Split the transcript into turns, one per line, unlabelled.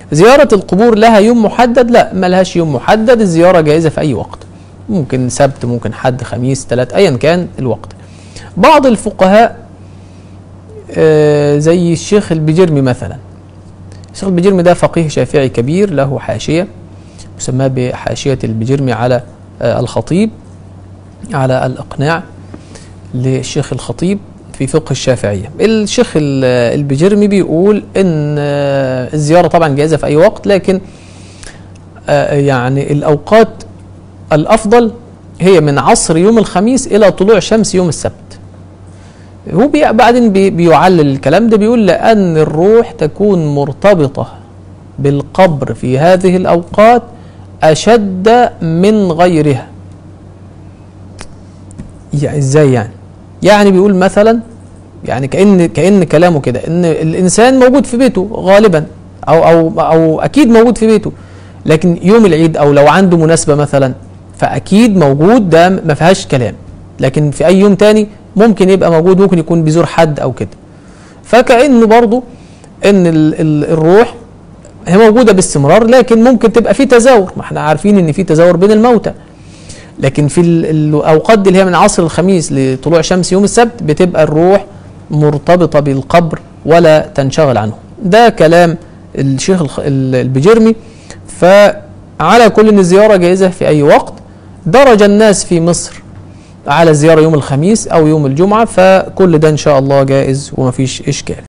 زيارة القبور لها يوم محدد لا ملهاش يوم محدد الزيارة جائزة في أي وقت ممكن سبت ممكن حد خميس ثلاث أيا كان الوقت بعض الفقهاء آه، زي الشيخ البجرمي مثلا الشيخ البجرمي ده فقيه شافعي كبير له حاشية مسماه بحاشية البجرمي على آه، الخطيب على الإقناع للشيخ الخطيب في فقه الشافعية الشيخ ال- البجرمي بيقول إن آه، الزيارة طبعا جائزة في أي وقت لكن آه، يعني الأوقات الأفضل هي من عصر يوم الخميس إلى طلوع شمس يوم السبت هو بي بعدين بي بيعلل الكلام ده بيقول لأن الروح تكون مرتبطة بالقبر في هذه الأوقات أشد من غيرها يعني ازاي يعني يعني بيقول مثلا يعني كأن كأن كلامه كده ان الانسان موجود في بيته غالبا او او او اكيد موجود في بيته لكن يوم العيد او لو عنده مناسبة مثلا فاكيد موجود ده ما فيهاش كلام لكن في اي يوم تاني ممكن يبقى موجود ممكن يكون بيزور حد او كده فكأنه برضه ان ال ال الروح هي موجودة باستمرار لكن ممكن تبقى في تزاور ما احنا عارفين ان في تزاور بين الموتى لكن في ال- الاوقات دي اللي هي من عصر الخميس لطلوع شمس يوم السبت بتبقى الروح مرتبطه بالقبر ولا تنشغل عنه ده كلام الشيخ الخ- ال- البجرمي فعلى كل ان الزياره جائزه في اي وقت درج الناس في مصر على الزياره يوم الخميس او يوم الجمعه فكل ده ان شاء الله جائز ومفيش اشكال